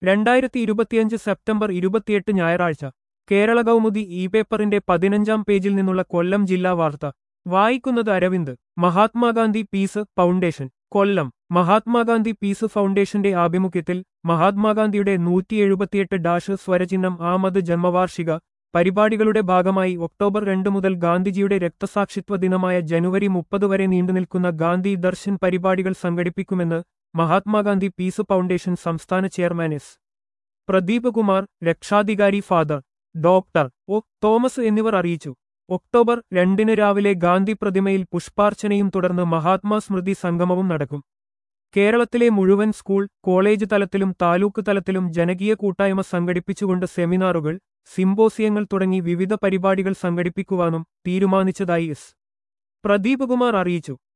രണ്ടായിരത്തി ഇരുപത്തിയഞ്ച് സെപ്റ്റംബർ ഇരുപത്തിയെട്ട് ഞായറാഴ്ച കേരള കൗമുദി ഇ പേപ്പറിന്റെ പതിനഞ്ചാം പേജിൽ നിന്നുള്ള കൊല്ലം ജില്ലാ വാർത്ത വായിക്കുന്നത് Aravind Mahatma Gandhi peace foundation Kollam Mahatma Gandhi peace ഫൗണ്ടേഷന്റെ ആഭിമുഖ്യത്തിൽ മഹാത്മാഗാന്ധിയുടെ നൂറ്റി എഴുപത്തിയെട്ട് ഡാഷ് സ്വരചിഹ്നം ആമത് ജന്മവാർഷിക പരിപാടികളുടെ ഭാഗമായി ഒക്ടോബർ രണ്ട് മുതൽ ഗാന്ധിജിയുടെ രക്തസാക്ഷിത്വ ദിനമായ ജനുവരി മുപ്പത് വരെ നീണ്ടുനിൽക്കുന്ന ഗാന്ധി ദർശൻ പരിപാടികൾ സംഘടിപ്പിക്കുമെന്ന് മഹാത്മാഗാന്ധി പീസ് ഫൗണ്ടേഷൻ സംസ്ഥാന ചെയർമാൻ എസ് പ്രദീപ് കുമാർ രക്ഷാധികാരി ഫാദർ ഡോക്ടർ ഒ തോമസ് എന്നിവർ അറിയിച്ചു ഒക്ടോബർ രണ്ടിന് രാവിലെ ഗാന്ധി പ്രതിമയിൽ പുഷ്പാർച്ചനയും തുടർന്ന് മഹാത്മാ സ്മൃതി സംഗമവും നടക്കും കേരളത്തിലെ മുഴുവൻ സ്കൂൾ കോളേജ് തലത്തിലും താലൂക്ക് തലത്തിലും ജനകീയ കൂട്ടായ്മ സംഘടിപ്പിച്ചുകൊണ്ട് സെമിനാറുകൾ സിംബോസിയങ്ങൾ തുടങ്ങി വിവിധ പരിപാടികൾ സംഘടിപ്പിക്കുവാനും തീരുമാനിച്ചതായി എസ് പ്രദീപ് കുമാർ അറിയിച്ചു